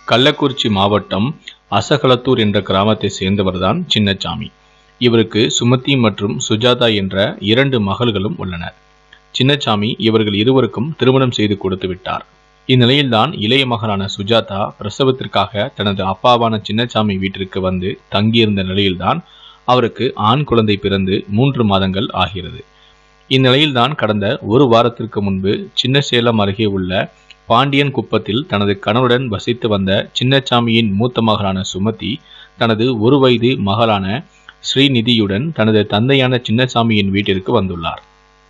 கள்ளக்குறிச்சி மாவட்டம் அசகலத்தூர் என்ற கிராமத்தை சேர்ந்தவர்தான் சின்னசாமி இவருக்கு சுமதி மற்றும் சுஜாதா என்ற இரண்டு மகள்களும் உள்ளனர் சின்னசாமி இவர்கள் இருவருக்கும் திருமணம் செய்து கொடுத்து விட்டார் இந்நிலையில்தான் இளைய மகனான சுஜாதா பிரசவத்திற்காக தனது அப்பாவான சின்னசாமி வீட்டிற்கு வந்து தங்கியிருந்த நிலையில்தான் அவருக்கு ஆண் குழந்தை பிறந்து மூன்று மாதங்கள் ஆகிறது இந்நிலையில்தான் கடந்த ஒரு வாரத்திற்கு முன்பு சின்னசேலம் அருகே உள்ள பாண்டியன் குப்பத்தில் தனது கணவருடன் வசித்து வந்த சின்னசாமியின் மூத்த மகளான சுமதி தனது ஒரு வயது மகளான ஸ்ரீநிதியுடன் தனது தந்தையான சின்னசாமியின் வீட்டிற்கு வந்துள்ளார்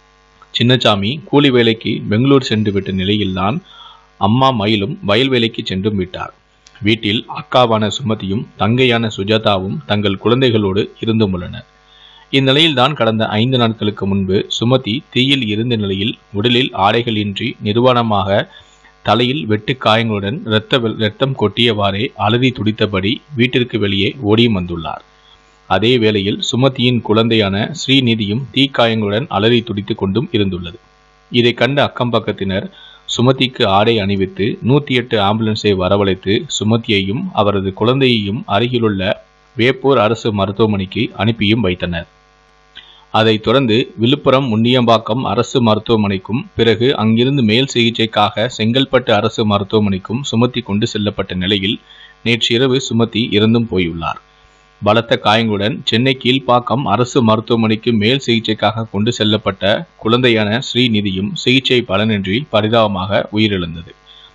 சின்னசாமி கூலி வேலைக்கு பெங்களூர் சென்று விட்ட நிலையில்தான் அம்மா மயிலும் வயல் வேலைக்கு சென்றும் விட்டார் வீட்டில் அக்காவான சுமதியும் தங்கையான சுஜாதாவும் தங்கள் குழந்தைகளோடு இருந்தும் உள்ளனர் இந்நிலையில்தான் கடந்த ஐந்து நாட்களுக்கு முன்பு சுமதி தீயில் இருந்த நிலையில் உடலில் ஆடைகள் இன்றி நிர்வாணமாக தலையில் வெட்டு காயங்களுடன் இரத்த இரத்தம் கொட்டியவாறே அலறி துடித்தபடி வீட்டிற்கு வெளியே ஓடியும் வந்துள்ளார் அதே வேளையில் சுமதியின் குழந்தையான ஸ்ரீநிதியும் தீக்காயங்களுடன் அலறி துடித்துக் கொண்டும் இருந்துள்ளது இதை கண்ட அக்கம் பக்கத்தினர் சுமதிக்கு ஆடை அணிவித்து நூற்றி எட்டு ஆம்புலன்ஸை வரவழைத்து சுமதியையும் அவரது குழந்தையையும் அருகிலுள்ள வேப்பூர் அரசு மருத்துவமனைக்கு அனுப்பியும் வைத்தனர் அதைத் தொடர்ந்து விழுப்புரம் முண்டியம்பாக்கம் அரசு மருத்துவமனைக்கும் பிறகு அங்கிருந்து மேல் சிகிச்சைக்காக செங்கல்பட்டு அரசு மருத்துவமனைக்கும் சுமத்தி கொண்டு செல்லப்பட்ட நிலையில் நேற்றிரவு சுமதி இறந்தும் போயுள்ளார் பலத்த காயங்களுடன் சென்னை கீழ்ப்பாக்கம் அரசு மருத்துவமனைக்கு மேல் சிகிச்சைக்காக கொண்டு செல்லப்பட்ட குழந்தையான ஸ்ரீநிதியும் சிகிச்சை பலனின்றி பரிதாபமாக உயிரிழந்தது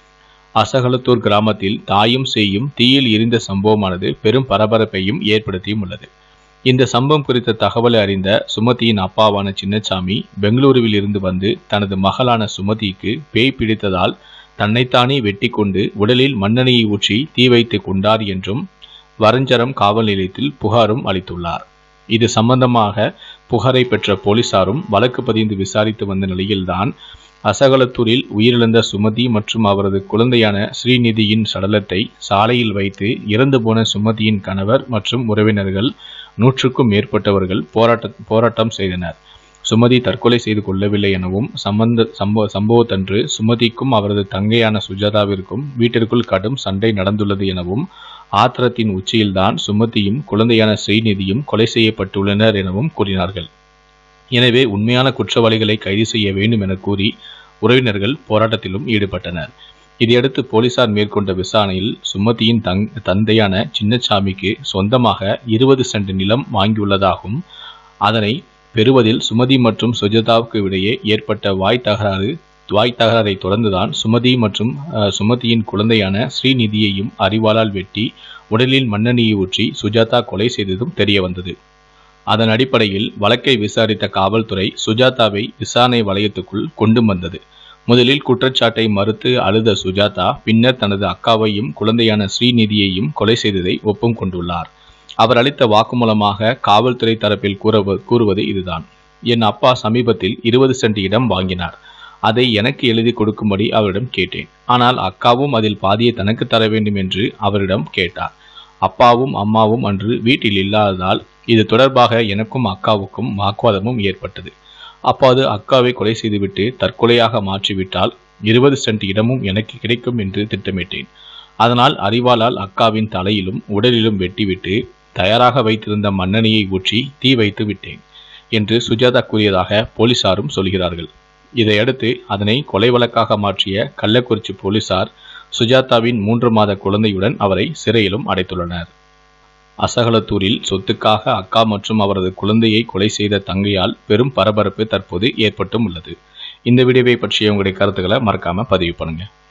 அசகலத்தூர் கிராமத்தில் தாயும் சேயும் தீயில் எரிந்த சம்பவமானது பெரும் பரபரப்பையும் ஏற்படுத்தியும் உள்ளது இந்த சம்பவம் குறித்த தகவலை அறிந்த சுமதியின் அப்பாவான சின்னசாமி பெங்களூருவில் இருந்து வந்து தனது மகளான சுமதிக்கு பேய் பிடித்ததால் தன்னைத்தானே வெட்டி கொண்டு உடலில் மண்ணெண்ணெயை ஊற்றி தீ வைத்து கொண்டார் என்றும் வரஞ்சரம் காவல் நிலையத்தில் புகாரும் அளித்துள்ளார் இது சம்பந்தமாக புகாரை பெற்ற போலீசாரும் வழக்கு பதிந்து விசாரித்து வந்த நிலையில்தான் அசகலத்தூரில் உயிரிழந்த சுமதி மற்றும் அவரது குழந்தையான ஸ்ரீநிதியின் சடலத்தை சாலையில் வைத்து இறந்து போன சுமதியின் கணவர் மற்றும் உறவினர்கள் நூற்றுக்கும் மேற்பட்டவர்கள் போராட்ட போராட்டம் செய்தனர் சுமதி தற்கொலை செய்து கொள்ளவில்லை எனவும் சம்பந்த சம்பவ சம்பவத்தன்று சுமதிக்கும் அவரது தங்கையான சுஜாதாவிற்கும் வீட்டிற்குள் கடும் சண்டை நடந்துள்ளது எனவும் ஆத்திரத்தின் உச்சியில்தான் சுமதியும் குழந்தையான ஸ்ரீநிதியும் கொலை செய்யப்பட்டுள்ளனர் எனவும் கூறினார்கள் எனவே உண்மையான குற்றவாளிகளை கைது செய்ய வேண்டும் என கூறி உறவினர்கள் போராட்டத்திலும் ஈடுபட்டனர் இதையடுத்து போலீசார் மேற்கொண்ட விசாரணையில் சுமதியின் தங் தந்தையான சின்னசாமிக்கு சொந்தமாக இருபது சென்ட் நிலம் வாங்கியுள்ளதாகவும் அதனை பெறுவதில் சுமதி மற்றும் சுஜதாவுக்கு இடையே ஏற்பட்ட வாய் தகராறு வாய் தகராறை தொடர்ந்துதான் சுமதி மற்றும் சுமதியின் குழந்தையான ஸ்ரீநிதியையும் அறிவாளால் வெட்டி உடலில் மண்ணெண்ணெயை ஊற்றி சுஜாதா கொலை செய்ததும் தெரிய வந்தது அதன் அடிப்படையில் வழக்கை விசாரித்த காவல்துறை சுஜாதாவை விசாரணை வளையத்துக்குள் கொண்டு வந்தது முதலில் குற்றச்சாட்டை மறுத்து அழுத சுஜாதா பின்னர் தனது அக்காவையும் குழந்தையான ஸ்ரீநிதியையும் கொலை செய்ததை ஒப்பும் கொண்டுள்ளார் அவர் அளித்த வாக்குமூலமாக காவல்துறை தரப்பில் கூற கூறுவது இதுதான் என் அப்பா சமீபத்தில் இருபது சென்ட் இடம் வாங்கினார் அதை எனக்கு எழுதி கொடுக்கும்படி அவரிடம் கேட்டேன் ஆனால் அக்காவும் அதில் பாதியை தனக்கு தர வேண்டும் என்று அவரிடம் கேட்டார் அப்பாவும் அம்மாவும் அன்று வீட்டில் இல்லாததால் இது தொடர்பாக எனக்கும் அக்காவுக்கும் வாக்குவாதமும் ஏற்பட்டது அப்போது அக்காவை கொலை செய்துவிட்டு தற்கொலையாக மாற்றிவிட்டால் இருபது சென்ட் இடமும் எனக்கு கிடைக்கும் என்று திட்டமிட்டேன் அதனால் அறிவாளால் அக்காவின் தலையிலும் உடலிலும் வெட்டிவிட்டு தயாராக வைத்திருந்த மண்ணெண்ணெயை ஊற்றி தீ வைத்து விட்டேன் என்று சுஜாதா கூறியதாக போலீசாரும் சொல்கிறார்கள் இதையடுத்து அதனை கொலை வழக்காக மாற்றிய கள்ளக்குறிச்சி போலீசார் சுஜாதாவின் மூன்று மாத குழந்தையுடன் அவரை சிறையிலும் அடைத்துள்ளனர் அசகலத்தூரில் சொத்துக்காக அக்கா மற்றும் அவரது குழந்தையை கொலை செய்த தங்கையால் பெரும் பரபரப்பு தற்போது ஏற்பட்டும் உள்ளது இந்த வீடியோவை பற்றிய உங்களுடைய கருத்துக்களை மறக்காம பதிவு பண்ணுங்க